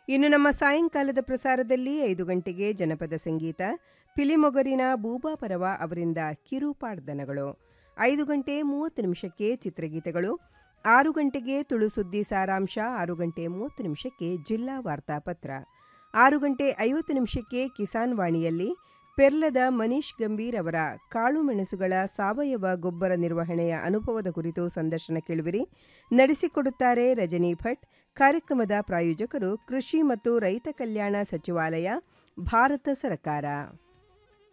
ಇನ್ನು ನಮ್ಮ ಸಾಯಂಕಾಲದ ಪ್ರಸಾರದಲ್ಲಿ ಐದು ಗಂಟೆಗೆ ಜನಪದ ಸಂಗೀತ ಪಿಲಿಮೊಗರಿನ ಬೂಬಾ ಪರವ ಅವರಿಂದ ಕಿರುಪಾಡ್ದನಗಳು ಐದು ಗಂಟೆ ಮೂವತ್ತು ನಿಮಿಷಕ್ಕೆ ಚಿತ್ರಗೀತೆಗಳು ಆರು ಗಂಟೆಗೆ ತುಳು ಸುದ್ದಿ ಸಾರಾಂಶ ಆರು ಗಂಟೆ ಮೂವತ್ತು ನಿಮಿಷಕ್ಕೆ ಜಿಲ್ಲಾ ವಾರ್ತಾಪತ್ರ ಆರು ಗಂಟೆ ಐವತ್ತು ನಿಮಿಷಕ್ಕೆ ಕಿಸಾನ್ ವಾಣಿಯಲ್ಲಿ ಪೆರ್ಲದ ಮನೀಶ್ ಗಂಭೀರ್ ಅವರ ಕಾಳು ಮೆಣಸುಗಳ ಸಾವಯವ ಗೊಬ್ಬರ ನಿರ್ವಹಣೆಯ ಅನುಭವದ ಕುರಿತು ಸಂದರ್ಶನ ಕೇಳುವಿರಿ ನಡೆಸಿಕೊಡುತ್ತಾರೆ ರಜನಿ ಭಟ್ ಕಾರ್ಯಕ್ರಮದ ಪ್ರಾಯೋಜಕರು ಕೃಷಿ ಮತ್ತು ರೈತ ಕಲ್ಯಾಣ ಸಚಿವಾಲಯ ಭಾರತ ಸರ್ಕಾರ